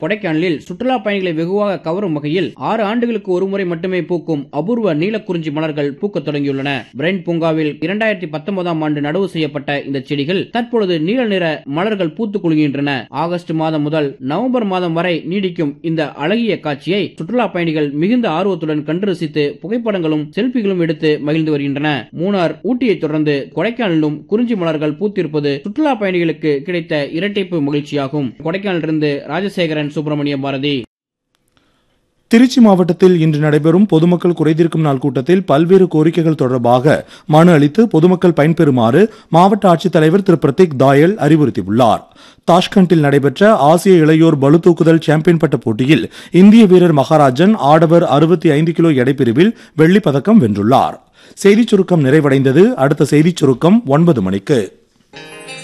கொடைக்கானலில் சுற்றுலா பயணிகளை வெகுவாக கவரும் வகையில் ஆறு ஆண்டுகளுக்கு ஒருமுறை மட்டுமே பூக்கும் அபூர்வ நீலக்குறிஞ்சி மலர்கள் பூக்கத் தொடங்கியுள்ளன பிரெயின் பூங்காவில் இரண்டாயிரத்தி பத்தொன்பதாம் ஆண்டு நடவு செய்யப்பட்ட இந்த செடிகள் தற்பொழுது நீல நிற மலர்கள் பூத்துக் குலுங்குகின்றன ஆகஸ்ட் மாதம் முதல் நவம்பர் மாதம் வரை நீடிக்கும் இந்த அழகிய காட்சியை சுற்றுலா பயணிகள் மிகுந்த ஆர்வத்துடன் கண்டு ரசித்து புகைப்படங்களும் செல்பிகளும் எடுத்து மகிழ்ந்து வருகின்றன மூணார் ஊட்டியை தொடர்ந்து கொடைக்கானலிலும் குறிஞ்சி மலர்கள் பூத்திருப்பது சுற்றுலா பயணிகளுக்கு கிடைத்த இரட்டைப்பு மகிழ்ச்சியாகும் கொடைக்கானலிலிருந்து ராஜசேகரன் சுப்பிரமணிய பாரதி திருச்சி மாவட்டத்தில் இன்று நடைபெறும் பொதுமக்கள் குறைதீர்க்கும் நாள் கூட்டத்தில் பல்வேறு கோரிக்கைகள் தொடர்பாக மனு அளித்து பொதுமக்கள் பயன்பெறுமாறு மாவட்ட ஆட்சித்தலைவர் திரு பிரதீக் தாயல் அறிவுறுத்தியுள்ளார் தாஷ்கண்டில் நடைபெற்ற ஆசிய இளையோர் பளுதூக்குதல் சாம்பியன் பட்ட போட்டியில் இந்திய வீரர் மகாராஜன் ஆடவர் அறுபத்தி ஐந்து கிலோ எடைப்பிரிவில் வெள்ளிப் பதக்கம் வென்றுள்ளார் செய்திச் சுருக்கம் நிறைவடைந்தது அடுத்த செய்திச் சுருக்கம் ஒன்பது மணிக்கு